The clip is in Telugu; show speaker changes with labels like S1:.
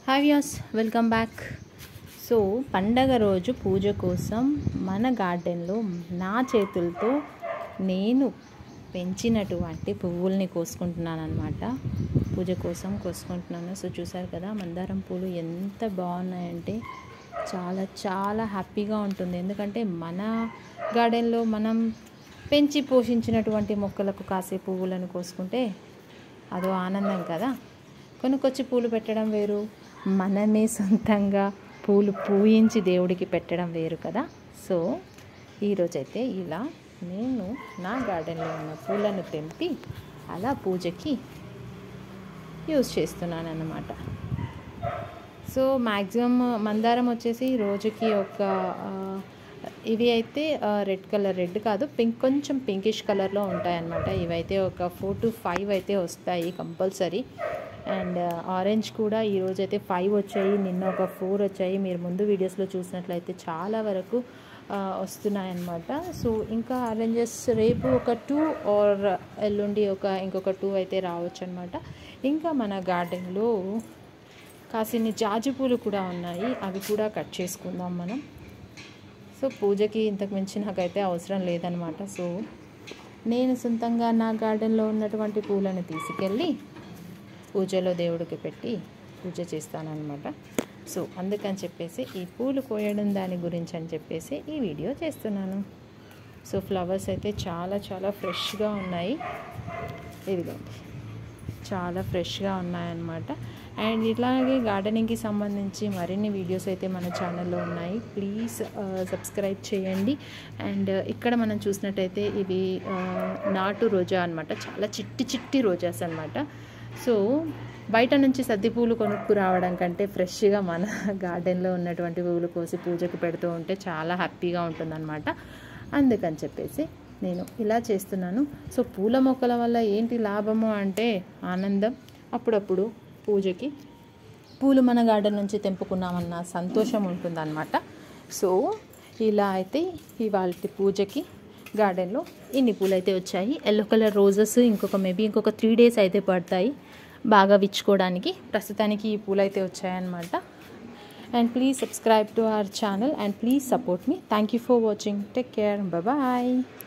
S1: హాయ్ యాస్ వెల్కమ్ బ్యాక్ సో పండగ రోజు పూజ కోసం మన గార్డెన్లో నా చేతులతో నేను పెంచినటువంటి పువ్వుల్ని కోసుకుంటున్నాను అనమాట పూజ కోసం కోసుకుంటున్నాను సో చూసారు కదా మందారం పూలు ఎంత బాగున్నాయంటే చాలా చాలా హ్యాపీగా ఉంటుంది ఎందుకంటే మన గార్డెన్లో మనం పెంచి పోషించినటువంటి మొక్కలకు కాసే పువ్వులను కోసుకుంటే అదో ఆనందం కదా కొనుక్కొచ్చి పూలు పెట్టడం వేరు మనమే సొంతంగా పూలు పూయించి దేవుడికి పెట్టడం వేరు కదా సో ఈరోజైతే ఇలా నేను నా గార్డెన్లో ఉన్న పూలను తెంపి అలా పూజకి యూజ్ చేస్తున్నాను అన్నమాట సో మ్యాక్సిమం మందారం వచ్చేసి రోజుకి ఒక ఆ, ఇవి అయితే రెడ్ కలర్ రెడ్ కాదు పింక్ కొంచెం పింకిష్ కలర్లో ఉంటాయన్నమాట ఇవైతే ఒక ఫోర్ టు ఫైవ్ అయితే వస్తాయి కంపల్సరీ అండ్ ఆరెంజ్ కూడా ఈరోజు అయితే ఫైవ్ వచ్చాయి నిన్న ఒక ఫోర్ వచ్చాయి మీరు ముందు వీడియోస్లో చూసినట్లయితే చాలా వరకు ఆ, వస్తున్నాయన్నమాట సో ఇంకా ఆరెంజెస్ రేపు ఒక టూ ఆర్ ఎల్లుండి ఒక ఇంకొక టూ అయితే రావచ్చు అనమాట ఇంకా మన గార్డెన్లో కాసిన్ని జాజి పూలు కూడా ఉన్నాయి అవి కూడా కట్ చేసుకుందాం మనం సో పూజకి ఇంతకు మించి నాకైతే అవసరం లేదనమాట సో నేను సొంతంగా నా గార్డెన్లో ఉన్నటువంటి పూలను తీసుకెళ్ళి పూజలో దేవుడికి పెట్టి పూజ చేస్తానన్నమాట సో అందుకని చెప్పేసి ఈ పూలు కోయడం దాని గురించి అని చెప్పేసి ఈ వీడియో చేస్తున్నాను సో ఫ్లవర్స్ అయితే చాలా చాలా ఫ్రెష్గా ఉన్నాయి ఇదిగోండి చాలా ఫ్రెష్గా ఉన్నాయన్నమాట అండ్ ఇట్లాగే గార్డెనింగ్కి సంబంధించి మరిన్ని వీడియోస్ అయితే మన ఛానల్లో ఉన్నాయి ప్లీజ్ సబ్స్క్రైబ్ చేయండి అండ్ ఇక్కడ మనం చూసినట్టయితే ఇవి ఆ, నాటు రోజా అనమాట చాలా చిట్టి చిట్టి రోజాస్ అనమాట సో బయట నుంచి సద్ది పూలు కొనుక్కు రావడం కంటే ఫ్రెష్గా మన గార్డెన్లో ఉన్నటువంటి పువ్వులు కోసి పూజకు పెడుతూ ఉంటే చాలా హ్యాపీగా ఉంటుందన్నమాట అందుకని చెప్పేసి నేను ఇలా చేస్తున్నాను సో పూల మొక్కల వల్ల ఏంటి లాభము అంటే ఆనందం అప్పుడప్పుడు పూజకి పూలు మన గార్డెన్ నుంచి తెంపుకున్నామన్న సంతోషం ఉంటుందన్నమాట సో ఇలా అయితే ఇవాళ పూజకి గార్డెన్లో ఇన్ని పూలు అయితే వచ్చాయి ఎల్లో కలర్ రోజెస్ ఇంకొక మేబీ ఇంకొక త్రీ డేస్ అయితే పడతాయి బాగా విచ్చుకోవడానికి ప్రస్తుతానికి ఈ పూలు అయితే వచ్చాయన్నమాట and please subscribe to our channel and please support మీ thank you for watching take care bye